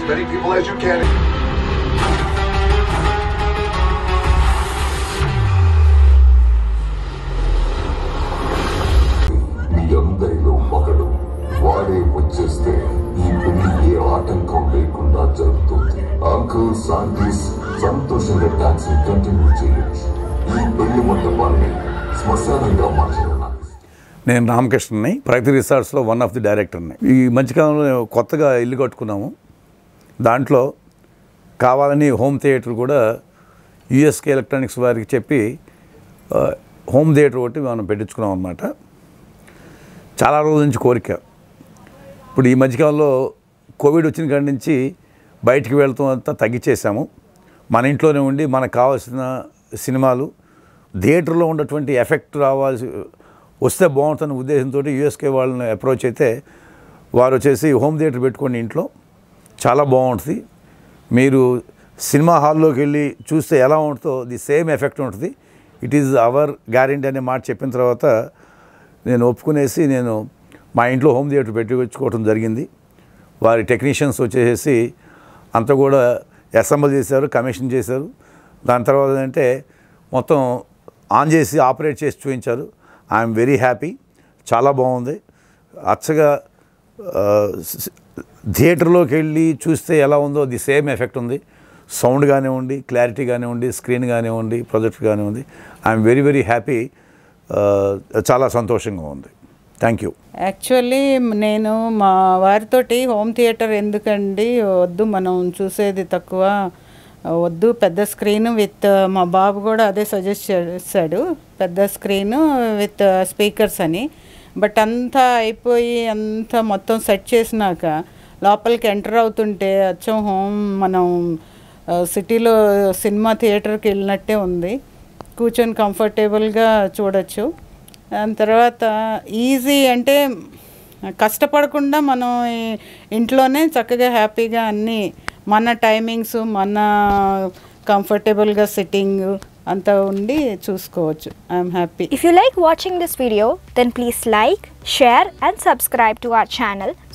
many people as you can. మీ అందరిలో మగడు వాడే వచ్చేస్తే ఈ పెళ్లి ఏ ఆటంకం లేకుండా జరుగుతుంది అంకుల్స్ ఆంటీస్ సంతోషంగా డాన్స్ కంటిన్యూ చేయొచ్చు ఈ పెళ్లి మండపాన్ని శ్మశానంగా మార్చడం నేను రామకృష్ణని ప్రగతి రిసార్ట్స్లో వన్ ఆఫ్ ది డైరెక్టర్ని ఈ మధ్యకాలంలో కొత్తగా ఇల్లు కట్టుకున్నాము దాంట్లో కావాలని హోమ్ థియేటర్ కూడా యుఎస్కే ఎలక్ట్రానిక్స్ వారికి చెప్పి ఆ, హోమ్ థియేటర్ ఒకటి మనం పెట్టించుకున్నాం అనమాట చాలా రోజుల నుంచి కోరిక ఇప్పుడు ఈ మధ్యకాలంలో కోవిడ్ వచ్చిన కాడి నుంచి బయటికి వెళ్తాం అంతా తగ్గించేసాము మన ఇంట్లోనే ఉండి మనకు కావాల్సిన సినిమాలు థియేటర్లో ఉన్నటువంటి ఎఫెక్ట్ రావాల్సి వస్తే బాగుంటుందన్న ఉద్దేశంతో యూఎస్కే వాళ్ళని అప్రోచ్ అయితే వారు వచ్చేసి హోమ్ థియేటర్ పెట్టుకోండి ఇంట్లో చాలా బాగుంటుంది మీరు సినిమా హాల్లోకి వెళ్ళి చూస్తే ఎలా ఉంటుందో ది సేమ్ ఎఫెక్ట్ ఉంటుంది ఇట్ ఈజ్ అవర్ గ్యారెంటీ అనే మాట చెప్పిన తర్వాత నేను ఒప్పుకునేసి నేను మా ఇంట్లో హోమ్ థియేటర్ పెట్టుకోవడం జరిగింది వారి టెక్నీషియన్స్ వచ్చేసి అంతా కూడా అసెంబుల్ చేశారు కమిషన్ చేశారు దాని తర్వాత ఏంటంటే మొత్తం ఆన్ చేసి ఆపరేట్ చేసి చూపించారు ఐఎమ్ వెరీ హ్యాపీ చాలా బాగుంది అచ్చగా ఆ, స్- థియేటర్లోకి వెళ్ళి చూస్తే ఎలా ఉందో ది సేమ్ ఎఫెక్ట్ ఉంది సౌండ్ కానివ్వండి క్లారిటీ కానివ్వండి స్క్రీన్ కానివ్వండి ప్రొజెక్ట్ కానివ్వండి ఐఎమ్ వెరీ వెరీ హ్యాపీ చాలా సంతోషంగా ఉంది థ్యాంక్ యూ యాక్చువల్లీ నేను మా వారితోటి హోమ్ థియేటర్ ఎందుకండి వద్దు మనం చూసేది తక్కువ వద్దు పెద్ద స్క్రీన్ విత్ మా బాబు కూడా అదే సజెస్ట్ చేశాడు పెద్ద స్క్రీన్ విత్ స్పీకర్స్ అని బట్ అంతా అయిపోయి అంతా మొత్తం సెట్ చేసినాక లోపలికి ఎంటర్ అవుతుంటే అచ్చం హోమ్ మనం ఆ, సిటీలో సినిమా థియేటర్కి వెళ్ళినట్టే ఉంది కూర్చొని కంఫర్టబుల్గా చూడొచ్చు దాని తర్వాత ఈజీ అంటే కష్టపడకుండా మనం ఈ- ఇంట్లోనే చక్కగా హ్యాపీగా అన్నీ మన టైమింగ్స్ మన కంఫర్టబుల్గా సిట్టింగ్ అంతా ఉండి చూసుకోవచ్చు I'm happy If you like watching this video, then please like, share and subscribe to our channel